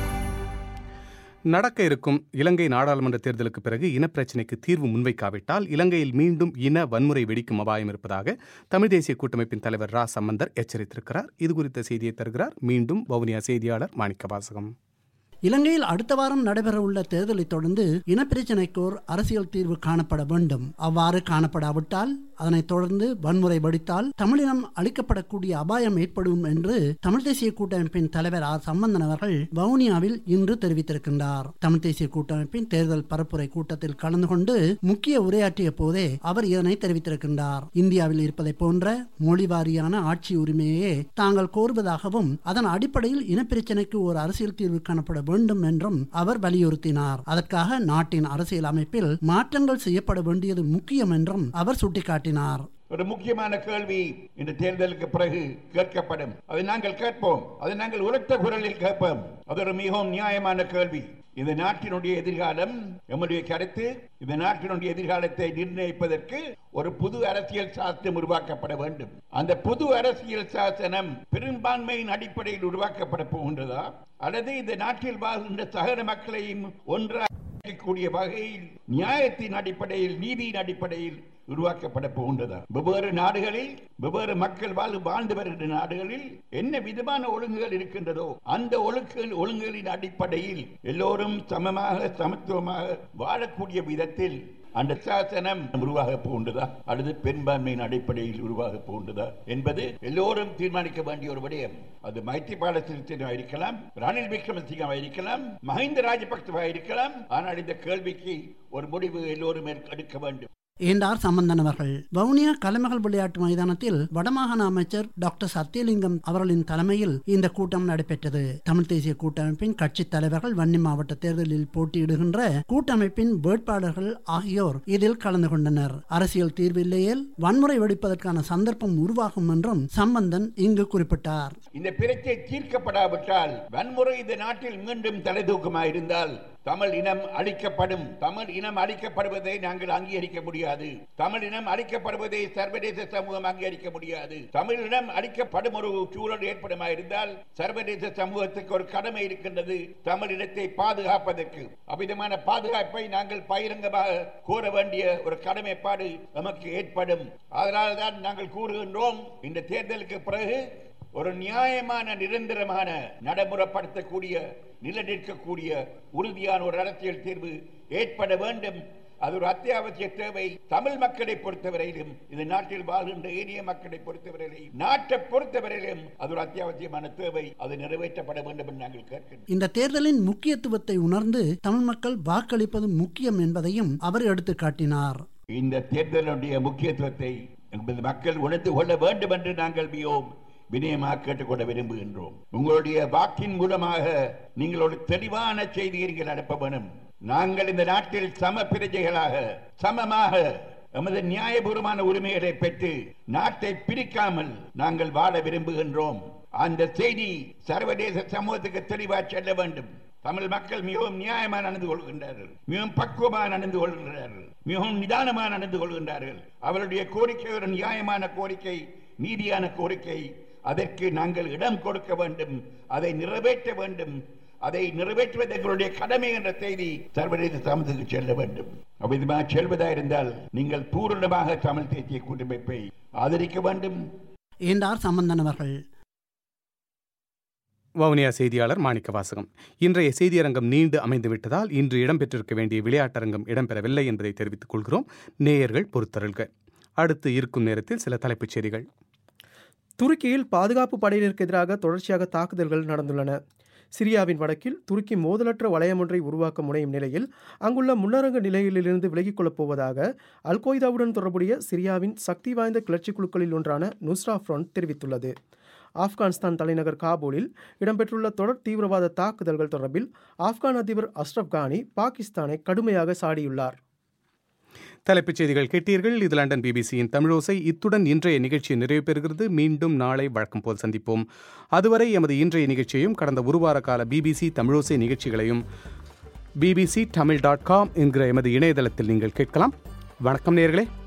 நடக்க இருக்கும் இலங்கை நாடாளுமன்ற தேர்தலுக்கு பிறகு இனப்பிரச்சினைக்கு தீர்வு முன்வைக்காவிட்டால் இலங்கையில் மீண்டும் இன வன்முறை வெடிக்கும் அபாயம் இருப்பதாக தமிழ் தேசிய கூட்டமைப்பின் தலைவர் ரா சம்பந்தர் எச்சரித்திருக்கிறார் இது குறித்த செய்தியை தருகிறார் மீண்டும் வவுனியா செய்தியாளர் மாணிக்க வாசகம் இலங்கையில் அடுத்த வாரம் நடைபெறவுள்ள தேர்தலை தொடர்ந்து இனப்பிரச்சினைக்கோர் அரசியல் தீர்வு காணப்பட வேண்டும் அவ்வாறு காணப்படாவிட்டால் அதனைத் தொடர்ந்து வன்முறை வெடித்தால் தமிழினம் அளிக்கப்படக்கூடிய அபாயம் ஏற்படும் என்று தமிழ் தேசிய கூட்டமைப்பின் தலைவர் ஆர் சம்பந்தன் அவர்கள் வவுனியாவில் இன்று தெரிவித்திருக்கின்றார் தமிழ் தேசிய கூட்டமைப்பின் தேர்தல் பரப்புரை கூட்டத்தில் கலந்து கொண்டு முக்கிய உரையாற்றிய போதே அவர் இதனை தெரிவித்திருக்கின்றார் இந்தியாவில் இருப்பதை போன்ற மொழி வாரியான ஆட்சி உரிமையே தாங்கள் கோருவதாகவும் அதன் அடிப்படையில் இனப்பிரச்சினைக்கு ஒரு அரசியல் தீர்வு காணப்பட வேண்டும் என்றும் அவர் வலியுறுத்தினார் அதற்காக நாட்டின் அரசியல் அமைப்பில் மாற்றங்கள் செய்யப்பட வேண்டியது முக்கியம் என்றும் அவர் சுட்டிக்காட்டினார் ஒரு முக்கியமான கேள்வி இந்த தேர்தலுக்கு பிறகு கேட்கப்படும் அதை நாங்கள் கேட்போம் அதை நாங்கள் உரத்த குரலில் கேட்போம் அது ஒரு மிகவும் நியாயமான கேள்வி இந்த நாட்டினுடைய எதிர்காலம் எம்முடைய கருத்து இந்த நாட்டினுடைய எதிர்காலத்தை நிர்ணயிப்பதற்கு ஒரு புது அரசியல் சாசனம் உருவாக்கப்பட வேண்டும் அந்த புது அரசியல் சாசனம் பெரும்பான்மையின் அடிப்படையில் உருவாக்கப்பட போகின்றதா அல்லது இந்த நாட்டில் வாழ்கின்ற சகல மக்களையும் ஒன்றாக்கக்கூடிய வகையில் நியாயத்தின் அடிப்படையில் நீதியின் அடிப்படையில் உருவாக்கப்பட போகின்றதா வெவ்வேறு நாடுகளில் வெவ்வேறு மக்கள் வாழ் வாழ்ந்து வருகின்ற நாடுகளில் என்ன விதமான ஒழுங்குகள் இருக்கின்றதோ அந்த ஒழுங்குகள் ஒழுங்குகளின் அடிப்படையில் எல்லோரும் சமமாக சமத்துவமாக வாழக்கூடிய விதத்தில் அந்த சாசனம் உருவாக போகின்றதா அல்லது பெரும்பான்மையின் அடிப்படையில் உருவாக போகின்றதா என்பது எல்லோரும் தீர்மானிக்க வேண்டிய ஒரு விடயம் அது மைத்திரிபால சிறிசேனா இருக்கலாம் ரணில் விக்ரமசிங்கவா இருக்கலாம் மஹிந்த ராஜபக்சவா இருக்கலாம் ஆனால் இந்த கேள்விக்கு ஒரு முடிவு எல்லோரும் எடுக்க வேண்டும் என்றார் சம்பந்தன் அவர்கள் வவுனியா கலைமகள் விளையாட்டு மைதானத்தில் வடமாகாண அமைச்சர் டாக்டர் சத்தியலிங்கம் அவர்களின் தலைமையில் இந்த கூட்டம் நடைபெற்றது தமிழ் தேசிய கூட்டமைப்பின் கட்சி தலைவர்கள் வன்னி மாவட்ட தேர்தலில் போட்டியிடுகின்ற கூட்டமைப்பின் வேட்பாளர்கள் ஆகியோர் இதில் கலந்து கொண்டனர் அரசியல் தீர்வில்லையில் வன்முறை வெடிப்பதற்கான சந்தர்ப்பம் உருவாகும் என்றும் சம்பந்தன் இங்கு குறிப்பிட்டார் இந்த பிரச்சனை தீர்க்கப்படாவிட்டால் வன்முறை இந்த நாட்டில் மீண்டும் தலைதூக்கமாயிருந்தால் தமிழ் இனம் அழிக்கப்படும் தமிழ் இனம் அழிக்கப்படுவதை நாங்கள் அங்கீகரிக்க முடியாது தமிழ் இனம் அழிக்கப்படுவதை சர்வதேச சமூகம் அங்கீகரிக்க முடியாது தமிழ் இனம் அழிக்கப்படும் ஒரு சூழல் ஏற்படுமாயிருந்தால் சர்வதேச சமூகத்துக்கு ஒரு கடமை இருக்கின்றது தமிழ் இனத்தை பாதுகாப்பதற்கு அவ்விதமான பாதுகாப்பை நாங்கள் பகிரங்கமாக கோர வேண்டிய ஒரு கடமைப்பாடு நமக்கு ஏற்படும் அதனால் தான் நாங்கள் கூறுகின்றோம் இந்த தேர்தலுக்கு பிறகு ஒரு நியாயமான நிரந்தரமான நடைமுறைப்படுத்தக்கூடிய நிலநிற்கக்கூடிய உறுதியான ஒரு அரசியல் தீர்வு ஏற்பட வேண்டும் அது ஒரு அத்தியாவசிய தேவை தமிழ் மக்களை பொறுத்தவரையிலும் இந்த நாட்டில் வாழ்கின்ற ஏனைய மக்களை பொறுத்தவரையிலும் நாட்டை பொறுத்தவரையிலும் அது ஒரு அத்தியாவசியமான தேவை அது நிறைவேற்றப்பட வேண்டும் என்று நாங்கள் கேட்கிறோம் இந்த தேர்தலின் முக்கியத்துவத்தை உணர்ந்து தமிழ் மக்கள் வாக்களிப்பது முக்கியம் என்பதையும் அவர் எடுத்து காட்டினார் இந்த தேர்தலுடைய முக்கியத்துவத்தை என்பது மக்கள் உணர்ந்து கொள்ள வேண்டும் என்று நாங்கள் மிகவும் வினயமாக கேட்டுக்கொள்ள விரும்புகின்றோம் உங்களுடைய வாக்கின் மூலமாக நீங்கள் ஒரு தெளிவான செய்தியை நீங்கள் அனுப்ப வேணும் நாங்கள் இந்த நாட்டில் சம பிரஜைகளாக சமமாக எமது நியாயபூர்வமான உரிமைகளை பெற்று நாட்டை பிரிக்காமல் நாங்கள் வாழ விரும்புகின்றோம் அந்த செய்தி சர்வதேச சமூகத்துக்கு தெளிவாக செல்ல வேண்டும் தமிழ் மக்கள் மிகவும் நியாயமாக நடந்து கொள்கின்றார்கள் மிகவும் பக்குவமாக நடந்து கொள்கின்றார்கள் மிகவும் நிதானமாக நடந்து கொள்கின்றார்கள் அவருடைய கோரிக்கை ஒரு நியாயமான கோரிக்கை நீதியான கோரிக்கை அதற்கு நாங்கள் இடம் கொடுக்க வேண்டும் அதை நிறைவேற்ற வேண்டும் அதை நிறைவேற்றுவது எங்களுடைய கடமை என்ற செய்தி சர்வதேச சமூகத்துக்கு செல்ல வேண்டும் அவ்விதமாக செல்வதா இருந்தால் நீங்கள் பூரணமாக தமிழ் தேசிய கூட்டமைப்பை ஆதரிக்க வேண்டும் என்றார் சம்பந்தன் அவர்கள் வவுனியா செய்தியாளர் மாணிக்க வாசகம் இன்றைய செய்தியரங்கம் நீண்டு அமைந்துவிட்டதால் இன்று இடம்பெற்றிருக்க வேண்டிய விளையாட்டரங்கம் இடம்பெறவில்லை என்பதை தெரிவித்துக் கொள்கிறோம் நேயர்கள் பொறுத்தருள்க அடுத்து இருக்கும் நேரத்தில் சில தலைப்புச் செய்திகள் துருக்கியில் பாதுகாப்பு படையினருக்கு எதிராக தொடர்ச்சியாக தாக்குதல்கள் நடந்துள்ளன சிரியாவின் வடக்கில் துருக்கி மோதலற்ற வளையம் ஒன்றை உருவாக்க முனையும் நிலையில் அங்குள்ள முன்னரங்க நிலையிலிருந்து விலகிக் கொள்ளப் போவதாக அல் கொய்தாவுடன் தொடர்புடைய சிரியாவின் சக்தி வாய்ந்த கிளர்ச்சி குழுக்களில் ஒன்றான நுஸ்ரா ஃப்ரண்ட் தெரிவித்துள்ளது ஆப்கானிஸ்தான் தலைநகர் காபூலில் இடம்பெற்றுள்ள தொடர் தீவிரவாத தாக்குதல்கள் தொடர்பில் ஆப்கான் அதிபர் அஷ்ரப் கானி பாகிஸ்தானை கடுமையாக சாடியுள்ளார் தலைப்புச் செய்திகள் கேட்டீர்கள் இது லண்டன் பிபிசியின் தமிழோசை இத்துடன் இன்றைய நிகழ்ச்சி நிறைவு பெறுகிறது மீண்டும் நாளை வழக்கம் போல் சந்திப்போம் அதுவரை எமது இன்றைய நிகழ்ச்சியையும் கடந்த ஒரு வார கால பிபிசி தமிழோசை நிகழ்ச்சிகளையும் பிபிசி தமிழ் டாட் காம் என்கிற எமது இணையதளத்தில் நீங்கள் கேட்கலாம் வணக்கம் நேர்களே